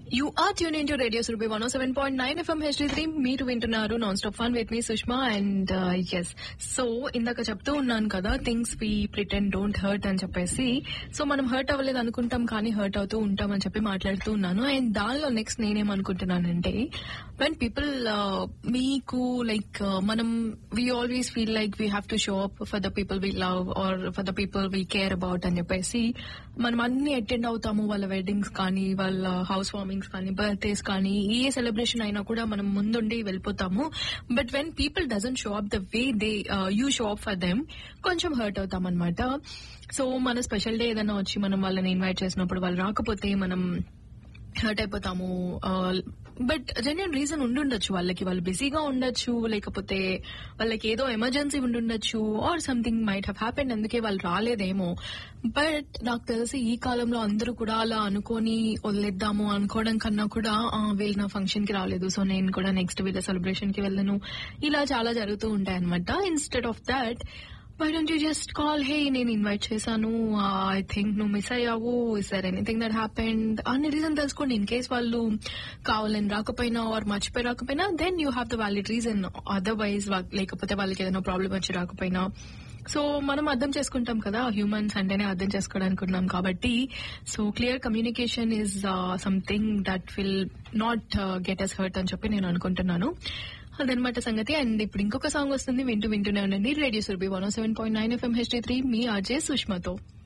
you are tune in to radio Surabhi one seven point nine FM HD three మీరు వింటున్నారు non stop fun with me Sushma and yes so ఇందాక చెప్తూ ఉన్నాను కదా things we pretend don't hurt అని చెప్పేసి so మనం హర్ట్ అవ్వలేదు అనుకుంటాం కానీ హర్ట్ అవుతూ ఉంటాం అని చెప్పి మాట్లాడుతూ ఉన్నాను అండ్ దానిలో నెక్స్ట్ నేనేమనుకుంటున్నానంటే వెన్ పీపుల్ మీకు లైక్ మనం we always feel like we have to show up for the people we love or for the people we care about అని చెప్పేసి మనం అన్ని అటెండ్ అవుతాము వాళ్ళ వెడ్డింగ్స్ కానీ వాళ్ళ హౌస్ వార్మింగ్స్ కానీ బర్త్డేస్ కానీ ఏ సెలబ్రేషన్ అయినా కూడా మనం ముందుండి వెళ్ళిపోతాము but when people doesn't show up the way they you show up for them కొంచెం హర్ట్ అవుతాం అనమాట సో మన స్పెషల్ డే ఏదైనా వచ్చి మనం వాళ్ళని ఇన్వైట్ చేసినప్పుడు వాళ్ళు రాకపోతే మనం హర్ట్ అయిపోతాము బట్ జెన్యున్ రీజన్ ఉండుండొచ్చు వాళ్ళకి వాళ్ళు బిజీగా ఉండొచ్చు లేకపోతే వాళ్ళకి ఏదో ఎమర్జెన్సీ ఉండుండొచ్చు or something might have happened అందుకే వాళ్ళు రాలేదేమో బట్ నాకు తెలిసి ఈ కాలంలో అందరూ కూడా అలా అనుకొని వదిలేద్దాము అనుకోవడం కన్నా కూడా "ఆ, వీళ్ళు నా ఫంక్షన్ కి రాలేదు సో నేను కూడా నెక్స్ట్ వీళ్ళ సెలబ్రేషన్ కి వెళ్ళను ఇలా చాలా జరుగుతూ ఉంటాయి అనమాట instead of that why don't you just call hey నేను ఇన్వైట్ చేశాను ఐ థింక్ నువ్వు మిస్ అయ్యావు is there anything that happened అన్ని రీజన్ తెలుసుకోండి ఇన్ కేస్ వాళ్ళు కావాలని రాకపోయినా ఆర్ మర్చిపోయి రాకపోయినా then you have the valid reason otherwise లేకపోతే వాళ్ళకి ఏదైనా ప్రాబ్లం వచ్చి రాకపోయినా సో మనం అర్థం చేసుకుంటాం కదా హ్యూమన్స్ అంటేనే అర్థం చేసుకోవడానికి ఉన్నాం కాబట్టి so clear communication is something that will not get us hurt అని చెప్పి నేను అనుకుంటున్నాను అదనమాట సంగతి అండ్ ఇప్పుడు ఇంకొక సాంగ్ వస్తుంది వింటూ వింటూనే ఉండండి radio Surabhi one seven point nine FM HD three మీ ఆర్జే సుష్మతో